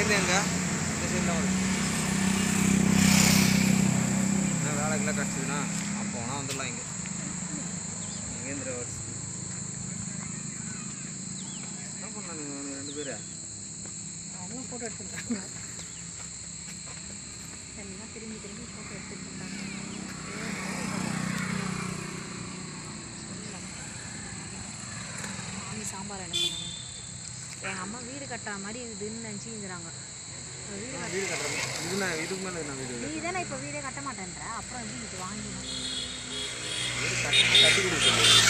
இங்கேருந்து எங்க இந்த சைடு தான் வருது என்ன வேலைக்கெல்லாம் கிடச்சிதுன்னா அப்போ வேணால் வந்துடலாம் இங்கே இங்கேருந்து வருது என்ன பண்ணானுங்க இவனுங்க ரெண்டு பேர் அவங்க ஃபோட்டோ எடுத்துருக்காங்க எல்லாம் திரும்பி திரும்பி ஃபோட்டோ எடுத்துட்டு இருந்தாங்க மாமி சாம்பார் என்ன பண்ணாங்க எங்கள் அம்மா வீடு கட்டுற மாதிரி இதுன்னு நினச்சிங்கிறாங்க வீடு கட்ட வீடு கட்டுறது இது நான் இதுக்கு மேலே நான் வீடு நீ தானே இப்போ வீடே கட்ட மாட்டேன்ற அப்புறம் எப்படி இது வாங்கினோம் வீடு கட்டி கட்டி கொடுக்க